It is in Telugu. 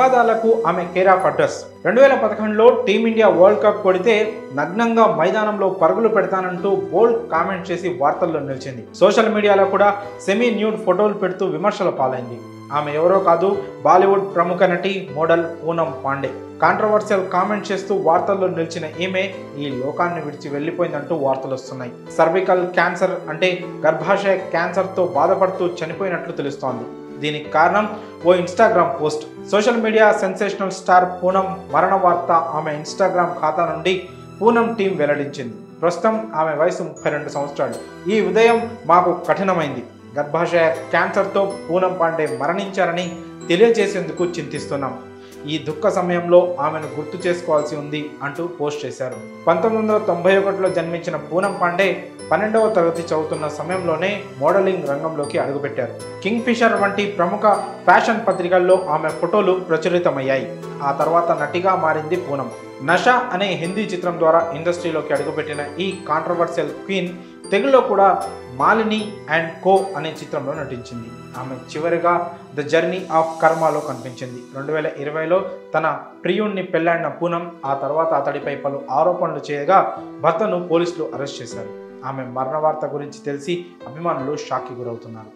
వివాదాలకు ఆమె కేర్ ఆఫ్ అడ్రస్ రెండు వేల పదకొండులో టీమిండియా వరల్డ్ కప్ కొడితే నగ్నంగా మైదానంలో పరుగులు పెడతానంటూ బోల్డ్ కామెంట్ చేసి వార్తల్లో నిలిచింది సోషల్ మీడియాలో కూడా సెమీ న్యూడ్ ఫోటోలు పెడుతూ విమర్శల పాలైంది ఆమె ఎవరో కాదు బాలీవుడ్ ప్రముఖ నటి model Poonam Pandey controversial comment చేస్తూ వార్తల్లో నిలిచిన ఈమె ఈ లోకాన్ని విడిచి వెళ్ళిపోయిందంటూ వార్తలు వస్తున్నాయి సర్వికల్ క్యాన్సర్ అంటే గర్భాశయ క్యాన్సర్తో బాధపడుతూ చనిపోయినట్లు తెలుస్తోంది దీనికి కారణం ఓ Instagram post social media sensational star Poonam మరణ వార్త ఆమె ఇన్స్టాగ్రామ్ ఖాతా నుండి పూనం టీం వెల్లడించింది ప్రస్తుతం ఆమె వయసు ముప్పై రెండు సంవత్సరాలు ఈ ఉదయం మాకు కఠినమైంది గర్భాశయ క్యాన్సర్తో పూనం పాండే మరణించారని తెలియజేసేందుకు చింతిస్తున్నాం ఈ దుఃఖ సమయంలో ఆమెను గుర్తు చేసుకోవాల్సి ఉంది అంటూ పోస్ట్ చేశారు పంతొమ్మిది వందల తొంభై ఒకటిలో జన్మించిన పూనం పాండే పన్నెండవ తరగతి చదువుతున్న సమయంలోనే మోడలింగ్ రంగంలోకి అడుగుపెట్టారు కింగ్ ఫిషర్ వంటి ప్రముఖ ఫ్యాషన్ పత్రికల్లో ఆమె ఫోటోలు ప్రచురితమయ్యాయి ఆ తర్వాత నటిగా మారింది పూనం నష అనే హిందీ చిత్రం ద్వారా ఇండస్ట్రీలోకి అడుగుపెట్టిన ఈ కాంట్రవర్షియల్ క్వీన్ తెలుగులో కూడా మాలిని అండ్ కో అనే చిత్రంలో నటించింది ఆమె చివరిగా ద జర్నీ ఆఫ్ కర్మాలో కనిపించింది రెండు వేల ఇరవైలో తన ప్రియుణ్ణి పెళ్లాడిన పూనం ఆ తర్వాత అతడిపై పలు ఆరోపణలు చేయగా భర్తను పోలీసులు అరెస్ట్ చేశారు ఆమె మరణ వార్త గురించి తెలిసి అభిమానులు షాక్కి గురవుతున్నారు